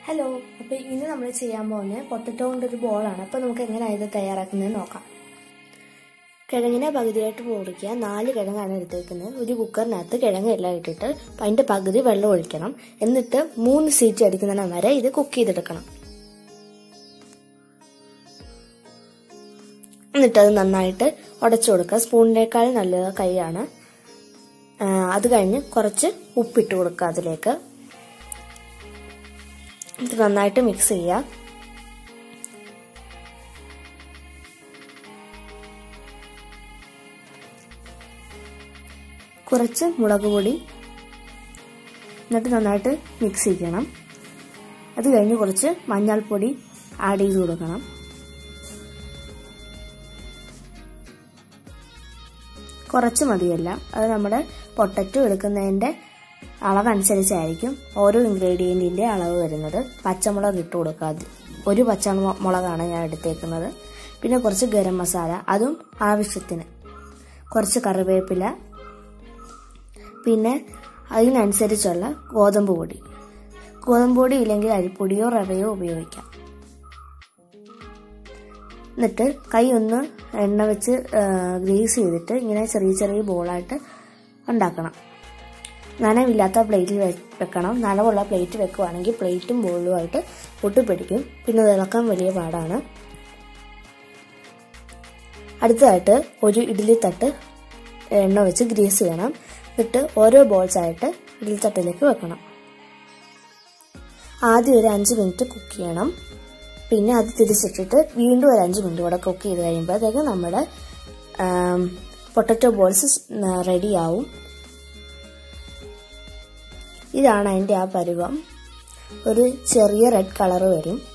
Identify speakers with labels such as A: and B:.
A: hello അപ്പോൾ ഇന്ന് നമ്മൾ ചെയ്യാൻ പോകുന്നത് പൊട്ടറ്റോ കൊണ്ടൊരു ബോളാണ് അപ്പോൾ നമുക്ക് എങ്ങനെയാണ് ഇത് തയ്യാറാക്കുന്നത് നോക്കാം കിഴങ്ങിനെ പകുതിയായിട്ട് മുറിക്കുക നാല് കിഴങ്ങാണ് എടുത്തേക്കുന്നത് ഒരു കുക്കറിനകത്ത് കിഴങ്ങ് എല്ലാം ഇട്ടിട്ട് അതിൻ്റെ പകുതി വെള്ളം ഒഴിക്കണം എന്നിട്ട് മൂന്ന് സീറ്റ് അടിക്കുന്നിടം വരെ ഇത് കുക്ക് ചെയ്തെടുക്കണം എന്നിട്ട് അത് നന്നായിട്ട് ഉടച്ചു കൊടുക്കുക സ്പൂണിനേക്കാൾ നല്ലത് കൈയാണ് അത് കഴിഞ്ഞ് കുറച്ച് ഉപ്പിട്ട് കൊടുക്കുക അതിലേക്ക് ഇത് നന്നായിട്ട് മിക്സ് ചെയ്യുക കുറച്ച് മുളക് പൊടി എന്നിട്ട് നന്നായിട്ട് മിക്സ് ചെയ്യണം അത് കഴിഞ്ഞ് കുറച്ച് മഞ്ഞൾപ്പൊടി ആഡ് ചെയ്ത് കൊടുക്കണം കുറച്ച് മതിയല്ല അത് നമ്മുടെ പൊട്ടറ്റോ എടുക്കുന്നതിൻ്റെ അളവനുസരിച്ചായിരിക്കും ഓരോ ഇൻഗ്രീഡിയൻറ്റിൻ്റെ അളവ് വരുന്നത് പച്ചമുളക് ഇട്ട് കൊടുക്കുക ഒരു പച്ചമുളകാണ് ഞാൻ എടുത്തേക്കുന്നത് പിന്നെ കുറച്ച് ഗരം മസാല അതും ആവശ്യത്തിന് കുറച്ച് കറിവേപ്പില പിന്നെ അതിനനുസരിച്ചുള്ള ഗോതമ്പ് പൊടി ഗോതമ്പ് പൊടി ഇല്ലെങ്കിൽ അരിപ്പൊടിയോ റവയോ ഉപയോഗിക്കാം എന്നിട്ട് കൈ ഒന്ന് എണ്ണ വെച്ച് ഗ്രീസ് ചെയ്തിട്ട് ഇങ്ങനെ ചെറിയ ചെറിയ ബോളായിട്ട് ഉണ്ടാക്കണം നനവില്ലാത്ത പ്ലേറ്റിൽ വെക്കണം നനവുള്ള പ്ലേറ്റ് വെക്കുവാണെങ്കിൽ പ്ലേറ്റും ബോളുമായിട്ട് പൊട്ടിപ്പിടിക്കും പിന്നെ ഇളക്കാൻ വലിയ പാടാണ് അടുത്തതായിട്ട് ഒരു ഇഡ്ഡലി തട്ട് എണ്ണ വെച്ച് ഗ്രീസ് ചെയ്യണം എന്നിട്ട് ഓരോ ബോൾസ് ആയിട്ട് ഇഡ്ഡലി തട്ടിലേക്ക് വെക്കണം ആദ്യം ഒരു അഞ്ച് മിനിറ്റ് കുക്ക് ചെയ്യണം പിന്നെ അത് തിരിച്ചിട്ടിട്ട് വീണ്ടും ഒരു അഞ്ച് മിനിറ്റ് കൂടെ കുക്ക് ചെയ്ത് കഴിയുമ്പോഴത്തേക്ക് നമ്മുടെ പൊട്ടറ്റോ ബോൾസ് റെഡിയാവും ഇതാണ് അതിൻ്റെ ആ പരുവം ഒരു ചെറിയ റെഡ് കളർ വരും